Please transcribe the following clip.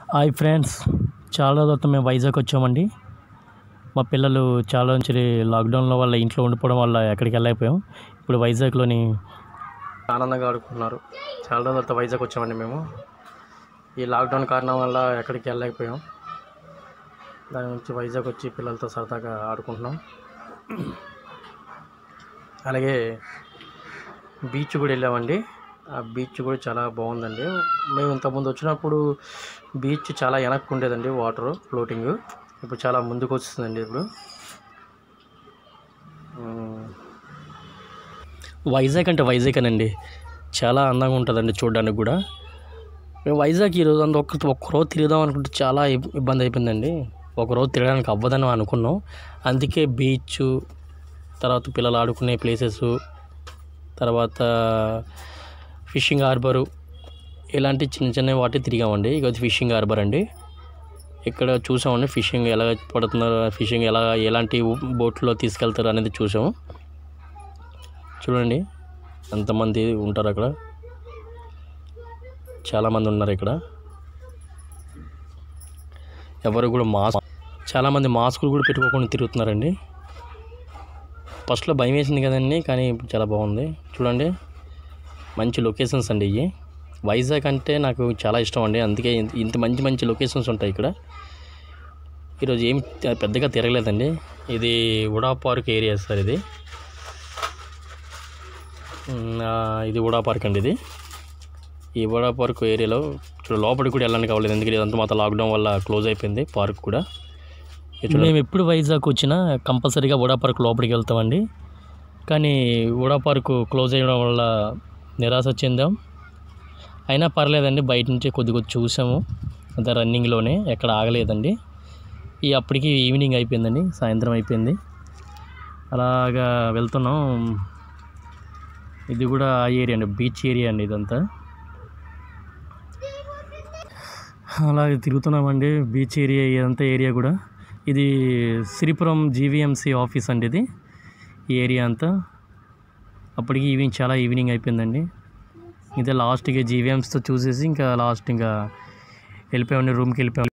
Hi friends చాలా రోజుల తర్వాత మేము వైజాగ్ వచ్చామండి మా పిల్లలు చాలా నుంచి లాక్డౌన్లో వల్ల ఇంట్లో ఉండిపోవడం వల్ల ఎక్కడికి వెళ్ళలేకపోయాం ఇప్పుడు వైజాగ్లోని ఆనందంగా ఆడుకుంటున్నారు చాలా రోజుల తర్వాత వైజాగ్ వచ్చామండి మేము ఈ లాక్డౌన్ కారణం వల్ల ఎక్కడికి వెళ్ళలేకపోయాం దాని నుంచి వైజాగ్ వచ్చి పిల్లలతో సరదాగా ఆడుకుంటున్నాం అలాగే బీచ్ కూడా వెళ్ళామండి ఆ బీచ్ కూడా చాలా బాగుందండి మేము ఇంతకుముందు వచ్చినప్పుడు బీచ్ చాలా వెనక్కి ఉండేదండి వాటర్ ఫ్లోటింగ్ ఇప్పుడు చాలా ముందుకు వస్తుందండి ఇప్పుడు ఉమ్. వైజాగ్ అంటే వైజాగ్ అనండి చాలా అందంగా ఉంటుందండి చూడడానికి కూడా మేము వైజాగ్ ఈరోజు అంత ఒక్క ఒక్కరోజు తిరుగుదాం అనుకుంటే చాలా ఇబ్- ఇబ్బంది అయిపోయిందండి ఒకరోజు తిరగడానికి అవ్వదని అనుకున్నాం అందుకే బీచ్ తర్వాత పిల్లలు ఆడుకునే ప్లేసెస్ తర్వాత ఫిషింగ్ హార్బరు ఇలాంటి చిన్న చిన్న వాటి తిరిగామండి ఇక ఫిషింగ్ హార్బర్ అండి ఇక్కడ చూసామండి ఫిషింగ్ ఎలా పడుతున్నారు ఫిషింగ్ ఎలా ఎలాంటి బోట్లో తీసుకెళ్తారు అనేది చూసాము చూడండి ఎంతమంది ఉంటారు అక్కడ చాలామంది ఉన్నారు ఇక్కడ ఎవరు కూడా మాస్క్ చాలామంది మాస్కులు కూడా పెట్టుకోకుండా తిరుగుతున్నారండి ఫస్ట్లో భయం వేసింది కదండి కానీ ఇప్పుడు చాలా బాగుంది చూడండి మంచి లొకేషన్స్ అండి ఇవి వైజాగ్ అంటే నాకు చాలా ఇష్టం అండి అందుకే ఇంత- ఇంత మంచి మంచి లొకేషన్స్ ఉంటాయి ఇక్కడ ఈరోజు ఏం త- పెద్దగా తిరగలేదండి ఇది ఉడా పార్క్ ఏరియా సార్ ఇది ఉమ్, ఆ, ఇది ఉడా పార్క్ అండి ఇది ఈ ఉడా పార్క్ ఏరియాలో చూడ లోపలికి కూడా వెళ్ళడానికి అవ్వలేదు ఎందుకంటే ఇదంతా మాత్రం లాక్డౌన్ వల్ల క్లోజ్ అయిపోయింది పార్క్ కూడా మేము ఎప్పుడు వైజాగ్ వచ్చినా కంపల్సరీగా ఉడా పార్క్ లోపలికి వెళ్తామండి కానీ ఉడా పార్క్ క్లోజ్ అయ్యడం వల్ల నిరాశ చెందాం అయినా పర్లేదండి బయట నుంచి కొద్ది కొద్ది చూసాము అంత రన్నింగ్లోనే ఎక్కడ ఆగలేదండి ఈ అప్పటికి ఈవినింగ్ అయిపోయిందండి సాయంత్రం అయిపోయింది అలాగా వెళ్తున్నాం ఇది కూడా ఆ ఏరియా అండి బీచ్ ఏరియా అండి ఇదంతా అలాగే తిరుగుతున్నామండి బీచ్ ఏరియా ఇదంతా ఏరియా కూడా ఇది సిరిపురం జీవీఎంసీ ఆఫీస్ అండి ఇది ఈ ఏరియా అంతా అప్పటికి ఈవినింగ్ చాలా ఈవినింగ్ అయిపోయిందండి ఇదే లాస్ట్ ఇక జీవీఎంస్తో చూసేసి ఇంకా లాస్ట్ ఇంకా వెళ్ళిపోయామండి రూమ్కి వెళ్ళిపోయాం